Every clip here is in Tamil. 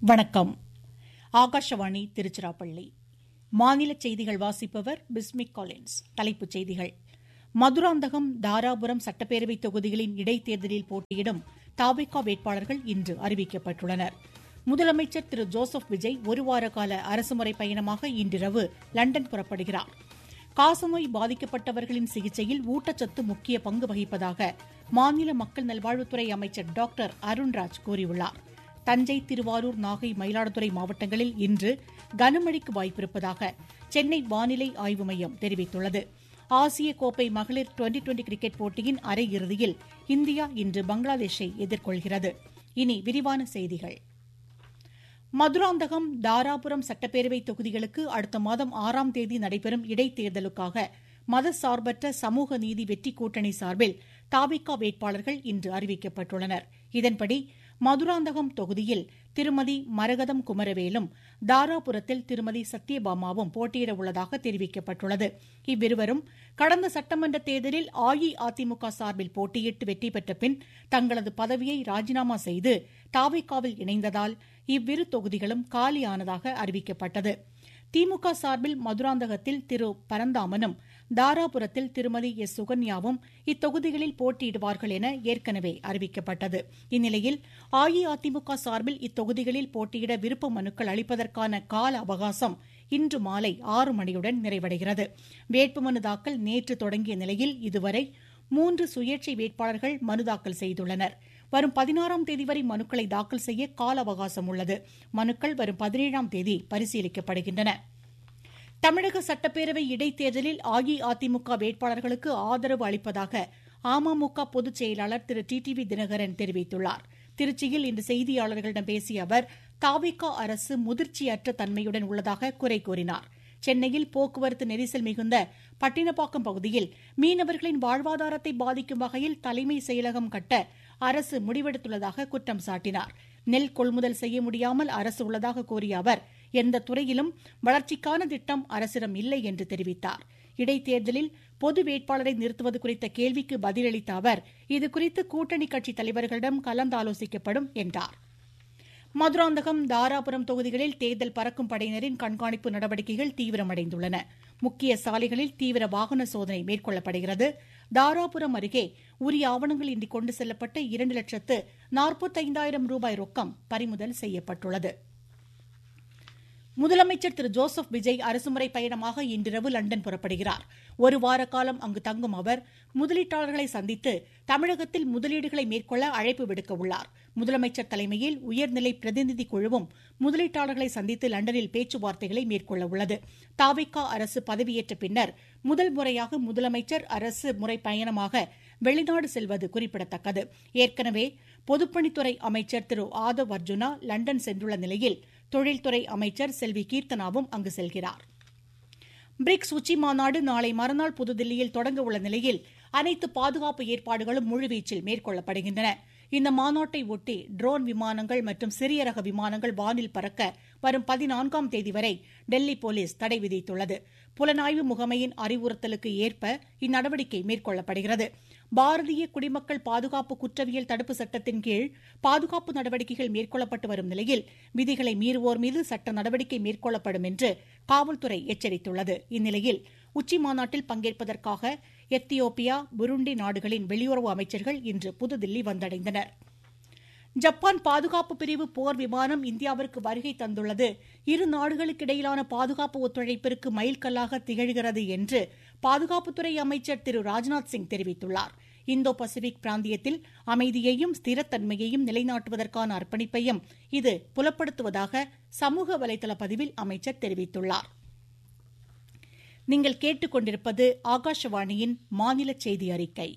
வணக்கம் ஆகாஷவாணி திருச்சிராப்பள்ளி மாநில செய்திகள் வாசிப்பவர் பிஸ்மிக் காலின்ஸ் தலைப்புச் செய்திகள் மதுராந்தகம் தாராபுரம் சட்டப்பேரவைத் தொகுதிகளின் இடைத்தேர்தலில் போட்டியிடும் தாபிகா வேட்பாளர்கள் இன்று அறிவிக்கப்பட்டுள்ளனர் முதலமைச்சர் திரு ஜோசப் விஜய் ஒருவார கால அரசுமுறை பயணமாக இன்றிரவு லண்டன் புறப்படுகிறார் காசநோய் பாதிக்கப்பட்டவர்களின் சிகிச்சையில் ஊட்டச்சத்து முக்கிய பங்கு வகிப்பதாக மாநில மக்கள் நல்வாழ்வுத்துறை அமைச்சர் டாக்டர் அருண்ராஜ் கூறியுள்ளார் தஞ்சை திருவாரூர் நாகை மயிலாடுதுறை மாவட்டங்களில் இன்று கனமழைக்கு வாய்ப்பிருப்பதாக சென்னை வானிலை ஆய்வு மையம் தெரிவித்துள்ளது ஆசிய கோப்பை மகளிர் டுவெண்டி டுவெண்டி கிரிக்கெட் போட்டியின் அரையிறுதியில் இந்தியா இன்று பங்களாதேஷை எதிர்கொள்கிறது இனி விரிவான செய்திகள் மதுராந்தகம் தாராபுரம் சட்டப்பேரவை தொகுதிகளுக்கு அடுத்த மாதம் ஆறாம் தேதி நடைபெறும் இடைத்தேர்தலுக்காக மதசார்பற்ற சமூக நீதி வெற்றி கூட்டணி சார்பில் தாபிகா வேட்பாளர்கள் இன்று அறிவிக்கப்பட்டுள்ளனர் இதன்படி மதுராந்தகம் தொகுதியில் திருமதி மரகதம் குமரவேலும் தாராபுரத்தில் திருமதி சத்யபாமாவும் போட்டியிட உள்ளதாக தெரிவிக்கப்பட்டுள்ளது இவ்விருவரும் கடந்த சட்டமன்ற தேர்தலில் அஇஅதிமுக சார்பில் போட்டியிட்டு வெற்றி பெற்ற பின் தங்களது பதவியை ராஜினாமா செய்து தாவிகாவில் இணைந்ததால் இவ்விரு தொகுதிகளும் காலியானதாக அறிவிக்கப்பட்டது திமுக சார்பில் மதுராந்தகத்தில் திரு பரந்தாமனும் தாராபுரத்தில் திருமதி எஸ் சுகன்யாவும் இத்தொகுதிகளில் போட்டியிடுவார்கள் என ஏற்கனவே அறிவிக்கப்பட்டது இந்நிலையில் அஇஅதிமுக சார்பில் இத்தொகுதிகளில் போட்டியிட விருப்ப மனுக்கள் அளிப்பதற்கான கால அவகாசம் இன்று மாலை ஆறு மணியுடன் நிறைவடைகிறது வேட்புமனு தாக்கல் நேற்று தொடங்கிய நிலையில் இதுவரை மூன்று சுயேட்சை வேட்பாளர்கள் மனு தாக்கல் செய்துள்ளனர் வரும் பதினாறாம் தேதி வரை மனுக்களை தாக்கல் செய்ய கால அவகாசம் உள்ளது மனுக்கள் வரும் பதினேழாம் தேதி பரிசீலிக்கப்படுகின்றன தமிழக சட்டப்பேரவை இடைத்தேர்தலில் அஇஅதிமுக வேட்பாளர்களுக்கு ஆதரவு அளிப்பதாக அமமுக பொதுச் செயலாளர் Thiru T T V Dhinakaran தெரிவித்துள்ளார் திருச்சியில் இன்று செய்தியாளர்களிடம் பேசிய அவர் தாவிகா அரசு முதிர்ச்சியற்ற தன்மையுடன் உள்ளதாக குறை கூறினார் சென்னையில் போக்குவரத்து நெரிசல் மிகுந்த பட்டினப்பாக்கம் பகுதியில் மீனவர்களின் வாழ்வாதாரத்தை பாதிக்கும் வகையில் தலைமை செயலகம் கட்ட அரசு முடிவெடுத்துள்ளதாக குற்றம் சாட்டினார் நெல் கொள்முதல் செய்ய முடியாமல் அரசு உள்ளதாக கூறிய அவர் எந்த துறையிலும் வளர்ச்சிக்கான திட்டம் அரசிடம் இல்லை என்று தெரிவித்தார் இடைத்தேர்தலில் பொது வேட்பாளரை நிறுத்துவது குறித்த கேள்விக்கு பதிலளித்த அவர் இதுகுறித்து கூட்டணி கட்சித் தலைவர்களிடம் கலந்தாலோசிக்கப்படும் என்றார் மதுராந்தகம் தாராபுரம் தொகுதிகளில் தேர்தல் பறக்கும் படையினரின் கண்காணிப்பு நடவடிக்கைகள் தீவிரமடைந்துள்ளன முக்கிய சாலைகளில் தீவிர வாகன சோதனை மேற்கொள்ளப்படுகிறது தாராபுரம் அருகே உரிய ஆவணங்கள் இன்றி கொண்டு செல்லப்பட்ட இரண்டு லட்சத்து நாற்பத்தைந்தாயிரம் ரூபாய் ரொக்கம் பறிமுதல் செய்யப்பட்டுள்ளது முதலமைச்சர் திரு ஜோசப் விஜய் அரசுமுறை பயணமாக இன்றிரவு லண்டன் புறப்படுகிறார் ஒரு வார காலம் அங்கு தங்கும் அவர் முதலீட்டாளர்களை சந்தித்து தமிழகத்தில் முதலீடுகளை மேற்கொள்ள அழைப்பு விடுக்க உள்ளார் முதலமைச்சர் தலைமையில் உயர்நிலை பிரதிநிதி குழுவும் முதலீட்டாளர்களை சந்தித்து லண்டனில் பேச்சுவார்த்தைகளை மேற்கொள்ள உள்ளது தாவிகா அரசு பதவியேற்ற பின்னர் முதல் முறையாக முதலமைச்சர் அரசு முறை பயணமாக வெளிநாடு செல்வது குறிப்பிடத்தக்கது ஏற்கனவே பொதுப்பணித்துறை அமைச்சர் திரு ஆதவ் அர்ஜுனா லண்டன் சென்றுள்ள நிலையில் தொழில்துறை அமைச்சர் செல்வி கீர்த்தனாவும் அங்கு செல்கிறார் பிரிக்ஸ் உச்சி மாநாடு நாளை மறுநாள் புதுதில்லியில் தொடங்க உள்ள நிலையில் அனைத்து பாதுகாப்பு ஏற்பாடுகளும் முழுவீச்சில் மேற்கொள்ளப்படுகின்றன இந்த மாநாட்டை ஒட்டி ட்ரோன் விமானங்கள் மற்றும் சிறிய ரக விமானங்கள் வானில் பறக்க வரும் பதினான்காம் தேதி வரை டெல்லி போலீஸ் தடை விதித்துள்ளது புலனாய்வு முகமையின் அறிவுறுத்தலுக்கு ஏற்ப இந்நடவடிக்கை மேற்கொள்ளப்படுகிறது பாரதிய குடிமக்கள் பாதுகாப்பு குற்றவியல் தடுப்பு சட்டத்தின் கீழ் பாதுகாப்பு நடவடிக்கைகள் மேற்கொள்ளப்பட்டு வரும் நிலையில் விதிகளை மீறுவோர் மீது சட்ட நடவடிக்கை மேற்கொள்ளப்படும் என்று காவல்துறை எச்சரித்துள்ளது இந்நிலையில் உச்சி மாநாட்டில் பங்கேற்பதற்காக எத்தியோப்பியா புருண்டி நாடுகளின் வெளியுறவு அமைச்சர்கள் இன்று புதுதில்லி வந்தடைந்தனர் ஜப்பான் பாதுகாப்பு பிரிவு போர் விமானம் இந்தியாவிற்கு வருகை தந்துள்ளது இரு நாடுகளுக்கிடையிலான பாதுகாப்பு ஒத்துழைப்பிற்கு மைல்கல்லாக திகழ்கிறது என்று பாதுகாப்புத்துறை அமைச்சர் திரு ராஜ்நாத் சிங் தெரிவித்துள்ளார் இந்தோ பசிபிக் பிராந்தியத்தில் அமைதியையும் ஸ்திரத்தன்மையையும் நிலைநாட்டுவதற்கான அர்ப்பணிப்பையும் இது புலப்படுத்துவதாக சமூக வலைதள பதிவில் அமைச்சர் தெரிவித்துள்ளார் நீங்கள் கேட்டுக்கொண்டிருப்பது ஆகாஷவாணியின் மாநில செய்தி அறிக்கை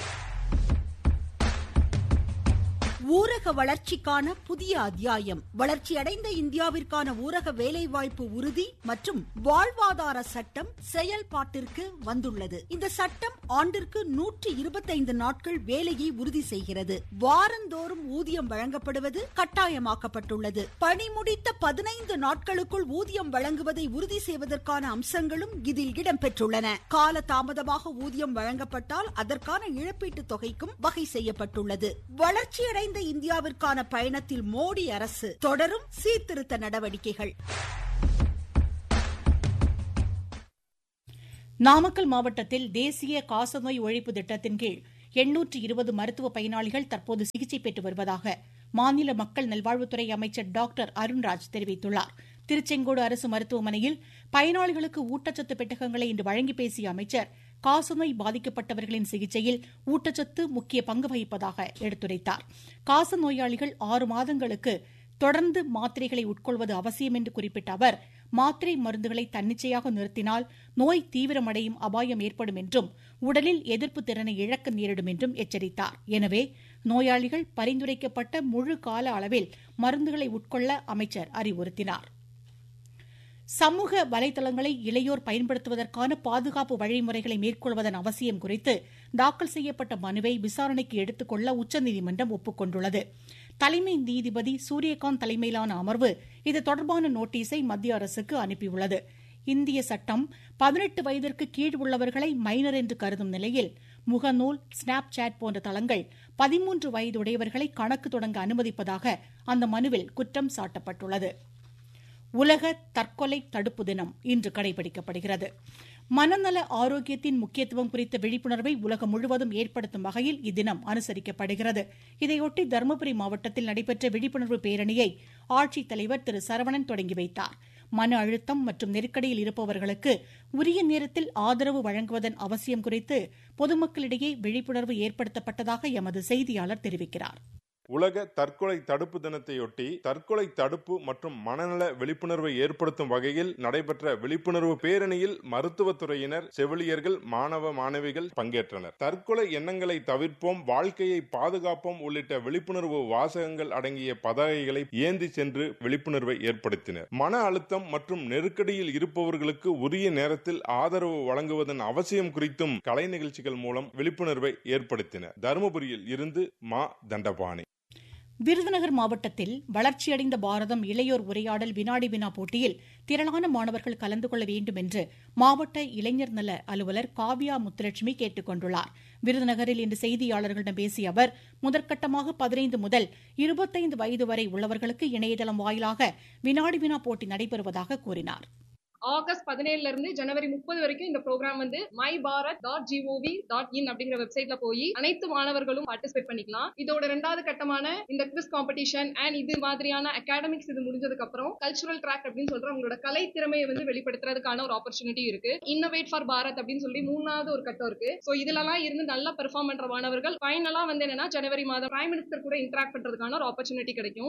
ஊரக வளர்ச்சிக்கான புதிய அத்தியாயம் வளர்ச்சியடைந்த இந்தியாவிற்கான ஊரக வேலைவாய்ப்பு உறுதி மற்றும் வாழ்வாதார சட்டம் செயல்பாட்டிற்கு வந்துள்ளது இந்த சட்டம் ஆண்டிற்கு நூற்றி இருபத்தைந்து நாட்கள் வேலையை உறுதி செய்கிறது வாரந்தோறும் ஊதியம் வழங்கப்படுவது கட்டாயமாக்கப்பட்டுள்ளது பணி முடித்த பதினைந்து நாட்களுக்குள் ஊதியம் வழங்குவதை உறுதி செய்வதற்கான அம்சங்களும் இதில் இடம்பெற்றுள்ளன கால தாமதமாக ஊதியம் வழங்கப்பட்டால் அதற்கான இழப்பீட்டு தொகைக்கும் வகை செய்யப்பட்டுள்ளது வளர்ச்சியடைந்த வளர்ச்சியடைந்த இந்தியாவிற்கான பயணத்தில் மோடி அரசு தொடரும் சீர்திருத்த நடவடிக்கைகள் நாமக்கல் மாவட்டத்தில் தேசிய காசநோய் ஒழிப்பு திட்டத்தின் கீழ் எண்ணூற்று இருபது மருத்துவ பயனாளிகள் தற்போது சிகிச்சை பெற்று வருவதாக மாநில மக்கள் நல்வாழ்வுத்துறை அமைச்சர் டாக்டர் அருண்ராஜ் தெரிவித்துள்ளார் திருச்செங்கோடு அரசு மருத்துவமனையில் பயனாளிகளுக்கு ஊட்டச்சத்து பெட்டகங்களை இன்று வழங்கி பேசிய அமைச்சர் காசநோய் பாதிக்கப்பட்டவர்களின் சிகிச்சையில் ஊட்டச்சத்து முக்கிய பங்கு வகிப்பதாக எடுத்துரைத்தார் காச நோயாளிகள் ஆறு மாதங்களுக்கு தொடர்ந்து மாத்திரைகளை உட்கொள்வது அவசியம் என்று குறிப்பிட்ட அவர் மாத்திரை மருந்துகளை தன்னிச்சையாக நிறுத்தினால் நோய் தீவிரமடையும் அபாயம் ஏற்படும் என்றும் உடலில் எதிர்ப்பு திறனை இழக்க நேரிடும் என்றும் எச்சரித்தார் எனவே நோயாளிகள் பரிந்துரைக்கப்பட்ட முழு கால அளவில் மருந்துகளை உட்கொள்ள அமைச்சர் அறிவுறுத்தினார் சமூக வலைதளங்களை இளையோர் பயன்படுத்துவதற்கான பாதுகாப்பு வழிமுறைகளை மேற்கொள்வதன் அவசியம் குறித்து தாக்கல் செய்யப்பட்ட மனுவை விசாரணைக்கு எடுத்துக் கொள்ள உச்சநீதிமன்றம் ஒப்புக் கொண்டுள்ளது தலைமை நீதிபதி சூரியகாந்த் தலைமையிலான அமர்வு இது தொடர்பான நோட்டீஸை மத்திய அரசுக்கு அனுப்பியுள்ளது இந்திய சட்டம் பதினெட்டு வயதிற்கு கீழ் உள்ளவர்களை மைனர் என்று கருதும் நிலையில் முகநூல் ஸ்னாப் சாட் போன்ற தளங்கள் பதிமூன்று வயதுடையவர்களை கணக்கு தொடங்க அனுமதிப்பதாக அந்த மனுவில் குற்றம் சாட்டப்பட்டுள்ளது உலக தற்கொலை தடுப்பு தினம் இன்று கடைபிடிக்கப்படுகிறது மனநல ஆரோக்கியத்தின் முக்கியத்துவம் குறித்த விழிப்புணர்வை உலகம் முழுவதும் ஏற்படுத்தும் வகையில் இத்தினம் அனுசரிக்கப்படுகிறது இதையொட்டி தருமபுரி மாவட்டத்தில் நடைபெற்ற விழிப்புணர்வு பேரணியை ஆட்சித்தலைவர் திரு சரவணன் தொடங்கி வைத்தார் மன அழுத்தம் மற்றும் நெருக்கடியில் இருப்பவர்களுக்கு உரிய நேரத்தில் ஆதரவு வழங்குவதன் அவசியம் குறித்து பொதுமக்களிடையே விழிப்புணர்வு ஏற்படுத்தப்பட்டதாக எமது செய்தியாளர் தெரிவிக்கிறார் உலக தற்கொலை தடுப்பு தினத்தையொட்டி தற்கொலை தடுப்பு மற்றும் மனநல விழிப்புணர்வை ஏற்படுத்தும் வகையில் நடைபெற்ற விழிப்புணர்வு பேரணியில் மருத்துவத்துறையினர் செவிலியர்கள் மாணவ மாணவிகள் பங்கேற்றனர் தற்கொலை எண்ணங்களை தவிர்ப்போம் வாழ்க்கையை பாதுகாப்போம் உள்ளிட்ட விழிப்புணர்வு வாசகங்கள் அடங்கிய பதாகைகளை ஏந்தி சென்று விழிப்புணர்வை ஏற்படுத்தினர் மன அழுத்தம் மற்றும் நெருக்கடியில் இருப்பவர்களுக்கு உரிய நேரத்தில் ஆதரவு வழங்குவதன் அவசியம் குறித்தும் கலை நிகழ்ச்சிகள் மூலம் விழிப்புணர்வை ஏற்படுத்தினர் தருமபுரியில் இருந்து மா தண்டபாணி விருதுநகர் மாவட்டத்தில் வளர்ச்சியடைந்த பாரதம் இளையோர் உரையாடல் வினாடி வினா போட்டியில் திரளான மாணவர்கள் கலந்து கொள்ள வேண்டும் என்று மாவட்ட இளைஞர் நல அலுவலர் காவ்யா முத்துலட்சுமி கேட்டுக் கொண்டுள்ளார் விருதுநகரில் இன்று செய்தியாளர்களிடம் பேசிய அவர் முதற்கட்டமாக பதினைந்து முதல் இருபத்தைந்து வயது வரை உள்ளவர்களுக்கு இணையதளம் வாயிலாக வினாடி வினா போட்டி நடைபெறுவதாக கூறினார் ஆகஸ்ட் பதினேழுல இருந்து ஜனவரி முப்பது வரைக்கும் இந்த ப்ரோக்ராம் வந்து my Bharat dot GOV dot in அப்படிங்கிற வெப்சைட்ல போய் அனைத்து மாணவர்களும் பார்ட்டிசிபேட் பண்ணிக்கலாம் இதோட ரெண்டாவது கட்டமான இந்த குவிஸ் காம்படிஷன் அண்ட் இது மாதிரியான அகாடமிக்ஸ் இது முடிஞ்சதுக்கு அப்புறம் கல்ச்சுரல் ட்ராக் அப்படின்னு சொல்ற உங்களோட கலை திறமையை வந்து வெளிப்படுத்துறதுக்கான ஒரு ஆப்பர்ச்சுனிட்டி இருக்கு இன்னோவேட் ஃபார் பாரத் அப்படின்னு சொல்லி மூணாவது ஒரு கட்டம் இருக்கு சோ இதுலலாம் இருந்து நல்லா பெர்ஃபார்ம் பண்ற மாணவர்கள் ஃபைனலா வந்து என்னன்னா ஜனவரி மாதம் பிரைம் மினிஸ்டர் கூட இன்டராக்ட் பண்றதுக்கான ஒரு ஆப்பர்ச்சுனிட்டி கிடைக்கும்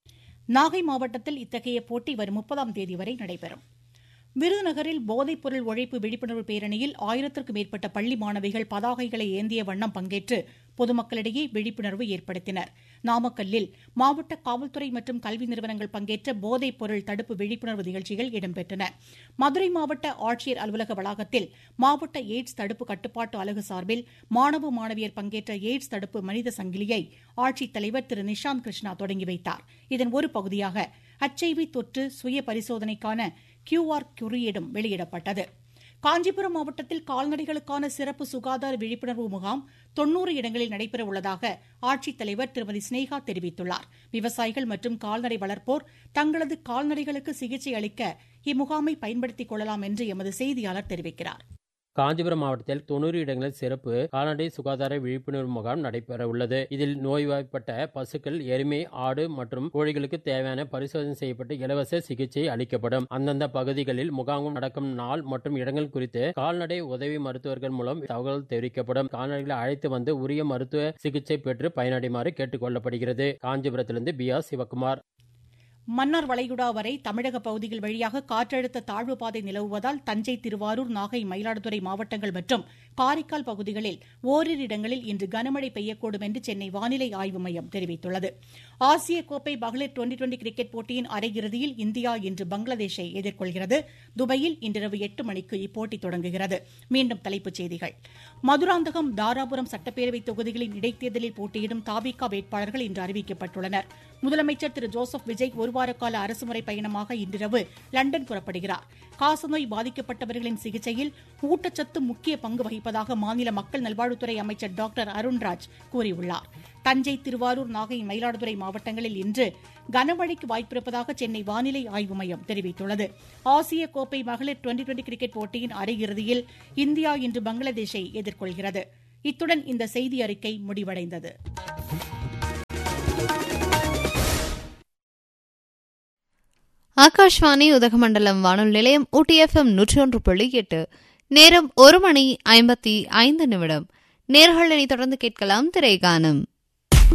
நாகை மாவட்டத்தில் இத்தகைய போட்டி வரும் முப்பதாம் தேதி வரை நடைபெறும் விருதுநகரில் போதைப் பொருள் ஒழிப்பு விழிப்புணர்வு பேரணியில் ஆயிரத்திற்கும் மேற்பட்ட பள்ளி மாணவிகள் பதாகைகளை ஏந்திய வண்ணம் பங்கேற்று பொதுமக்களிடையே விழிப்புணர்வு ஏற்படுத்தினர் நாமக்கல்லில் மாவட்ட காவல்துறை மற்றும் கல்வி நிறுவனங்கள் பங்கேற்ற போதைப் பொருள் தடுப்பு விழிப்புணர்வு நிகழ்ச்சிகள் இடம்பெற்றன மதுரை மாவட்ட ஆட்சியர் அலுவலக வளாகத்தில் மாவட்ட எய்ட்ஸ் தடுப்பு கட்டுப்பாட்டு அலகு சார்பில் மாணவ மாணவியர் பங்கேற்ற எய்ட்ஸ் தடுப்பு மனித சங்கிலியை ஆட்சித்தலைவர் திரு நிஷாந்த் கிருஷ்ணா தொடங்கி வைத்தார் இதன் ஒரு பகுதியாக ஹெச்ஐவி தொற்று சுய பரிசோதனைக்கான கியூஆர் குறியீடும் வெளியிடப்பட்டது காஞ்சிபுரம் மாவட்டத்தில் கால்நடைகளுக்கான சிறப்பு சுகாதார விழிப்புணர்வு முகாம் தொன்னூறு இடங்களில் நடைபெற உள்ளதாக ஆட்சித்தலைவர் திருமதி ஸ்னேகா தெரிவித்துள்ளார் விவசாயிகள் மற்றும் கால்நடை வளர்ப்போர் தங்களது கால்நடைகளுக்கு சிகிச்சை அளிக்க இம்முகாமை பயன்படுத்திக் கொள்ளலாம் என்று எமது செய்தியாளர் தெரிவிக்கிறார் காஞ்சிபுரம் மாவட்டத்தில் தொண்ணூறு இடங்களில் சிறப்பு கால்நடை சுகாதார விழிப்புணர்வு முகாம் நடைபெற உள்ளது இதில் நோய்வாய்ப்பட்ட பசுக்கள் எருமை ஆடு மற்றும் கோழிகளுக்கு தேவையான பரிசோதனை செய்யப்பட்டு இலவச சிகிச்சை அளிக்கப்படும் அந்தந்த பகுதிகளில் முகாம் நடக்கும் நாள் மற்றும் இடங்கள் குறித்து கால்நடை உதவி மருத்துவர்கள் மூலம் தகவல் தெரிவிக்கப்படும் கால்நடைகளை அழைத்து வந்து உரிய மருத்துவ சிகிச்சை பெற்று பயனடைமாறு கேட்டுக் கொள்ளப்படுகிறது காஞ்சிபுரத்திலிருந்து பி ஆர் சிவகுமார் மன்னார் வளைகுடா வரை தமிழக பகுதிகள் வழியாக காற்றழுத்த தாழ்வு பாதை நிலவுவதால் தஞ்சை திருவாரூர் நாகை மயிலாடுதுறை மாவட்டங்கள் மற்றும் காரைக்கால் பகுதிகளில் ஓரிரு இடங்களில் இன்று கனமழை பெய்யக்கூடும் என்று சென்னை வானிலை ஆய்வு மையம் தெரிவித்துள்ளது ஆசிய கோப்பை மகளிர் டுவெண்டி டுவெண்டி கிரிக்கெட் போட்டியின் அரையிறுதியில் இந்தியா இன்று பங்களாதேஷை எதிர்கொள்கிறது துபாயில் இன்றிரவு எட்டு மணிக்கு இப்போட்டி தொடங்குகிறது மீண்டும் தலைப்புச் செய்திகள் மதுராந்தகம் தாராபுரம் சட்டப்பேரவை தொகுதிகளின் இடைத்தேர்தலில் போட்டியிடும் தாபிகா வேட்பாளர்கள் இன்று அறிவிக்கப்பட்டுள்ளனர் முதலமைச்சர் திரு ஜோசப் விஜய் ஒருவார கால அரசுமுறை பயணமாக இன்றிரவு லண்டன் புறப்படுகிறார் காசநோய் பாதிக்கப்பட்டவர்களின் சிகிச்சையில் ஊட்டச்சத்து முக்கிய பங்கு வகிப்பதாக அதிகரிப்பதாக மாநில மக்கள் நல்வாழ்வுத்துறை அமைச்சர் டாக்டர் அருண்ராஜ் கூறியுள்ளார் தஞ்சை திருவாரூர் நாகை மயிலாடுதுறை மாவட்டங்களில் இன்று கனமழைக்கு வாய்ப்பிருப்பதாக சென்னை வானிலை ஆய்வு மையம் தெரிவித்துள்ளது ஆசிய கோப்பை மகளிர் டுவெண்டி டுவெண்டி கிரிக்கெட் போட்டியின் அரையிறுதியில் இந்தியா இன்று பங்களாதேஷை எதிர்கொள்கிறது இத்துடன் இந்த செய்தி அறிக்கை முடிவடைந்தது ஆகாஷ்வாணி உதகமண்டலம் வானொலி நிலையம் ஊட்டி எஃப்எம் நூற்றி ஒன்று புள்ளி எட்டு நேரம் ஒரு மணி ஐம்பத்தி ஐந்து நிமிடம் நேர்களை தொடர்ந்து கேட்கலாம் திரைகானம்